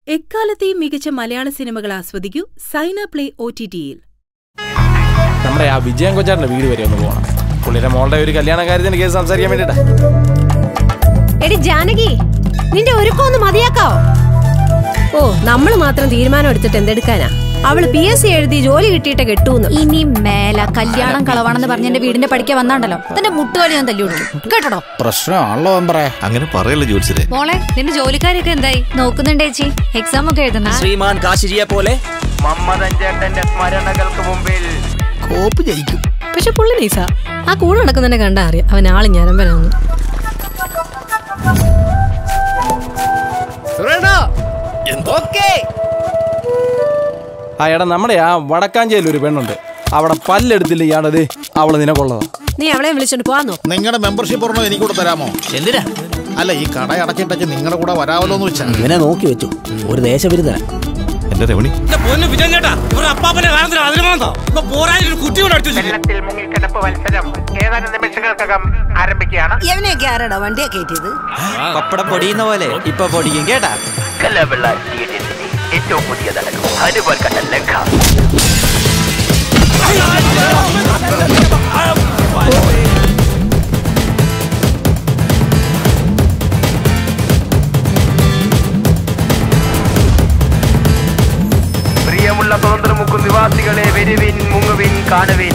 എക്കാലത്തെയും മികച്ച മലയാള സിനിമകൾ ആസ്വദിക്കൂ സൈന പ്ലേ ഒ ടി ടിയിൽ നമ്മുടെ ആ വിജയൻ കൊച്ചാറിന്റെ വീട് വരെ ഒന്ന് പോകണം പുള്ളിയുടെ മോളുടെ ഒരു കല്യാണ കാര്യത്തിന് കേസ് സംസാരിക്കാൻ വേണ്ടിട്ടാ എടി ജാനകി നിന്റെ ഒരുക്കം ഒന്ന് മതിയാക്കാവോ ഓ നമ്മൾ മാത്രം തീരുമാനം എടുത്തിട്ട് എന്തെടുക്കാനാ അവള് പി എസ് സി എഴുതി ജോലി കിട്ടിയിട്ട് കെട്ടൂന്ന് ഇനി മേല കല്യാണം കളവാണെന്ന് പറഞ്ഞ് എന്റെ വീടിന്റെ പഠിക്കാൻ വന്നാണ്ടല്ലോ തന്റെ മുട്ടുകാലി ഞാൻ തല്ലി കൊടുക്കും കേട്ടോ പ്രശ്നമാണല്ലോ മെമ്പറേ അങ്ങനെ പറയല്ലേ ജോത്സരെ മോളെ നിന്റെ ജോലിക്കാരൊക്കെ എന്തായി നോക്കുന്നുണ്ട് ചേച്ചി എക്സാം ഒക്കെ എഴുതണ ശ്രീമാൻ കാശിജിയെ പോലെ മമ്മദൻ ചേട്ടന്റെ സ്മരണകൾക്ക് മുമ്പിൽ കോപ്പ് ജയിക്കും പക്ഷെ പുള്ളി നൈസാ ആ കൂടെ നടക്കുന്നതിനെ കണ്ടാ അറിയാം അവൻ ആള് ഞരമ്പനാന്ന് ആ എടാ നമ്മുടെ ആ വടക്കാഞ്ചേരിയിൽ ഒരു പെണ്ണുണ്ട് അവിടെ പല്ലെടുത്തില്ല ഇയാളത് അവള് നിനക്കുള്ളതാ നീ അവളെ വിളിച്ചോണ്ട് പോവാന്നോ നിങ്ങളുടെ മെമ്പർഷിപ്പ് ഒരെണ്ണം എനിക്ക് കൂടെ തരാമോ എന്തിനാ അല്ല ഈ കട അടച്ചിട്ടൊക്കെ നിങ്ങളുടെ കൂടെ വരാമല്ലോ എന്ന് വെച്ചാ ഇവനെ നോക്കി വെച്ചു ഒരു ദേശവിരുദ്ധന എന്റെ രമണി വെള്ളത്തിൽ മുങ്ങിക്കിടപ്പ് മത്സരം ഏതാനും നിമിഷങ്ങൾക്കകം ആരംഭിക്കുകയാണ് എവനെയൊക്കെ ആരാടാ വണ്ടിയെ കയറ്റിയത് പപ്പടം പൊടിയുന്ന പോലെ ഇപ്പൊ പൊടിക്കും കേട്ടാ കലവിള തിയേറ്റേഴ്സിന്റെ ഏറ്റവും പുതിയ നടക്കും അനുപൽ കണ്ട ലങ്ക പ്രിയമുള്ള സ്വതന്ത്രമുക്കും നിവാസികളെ വരുവിൻ മുങ്ങുവിൻ കാണുവിൻ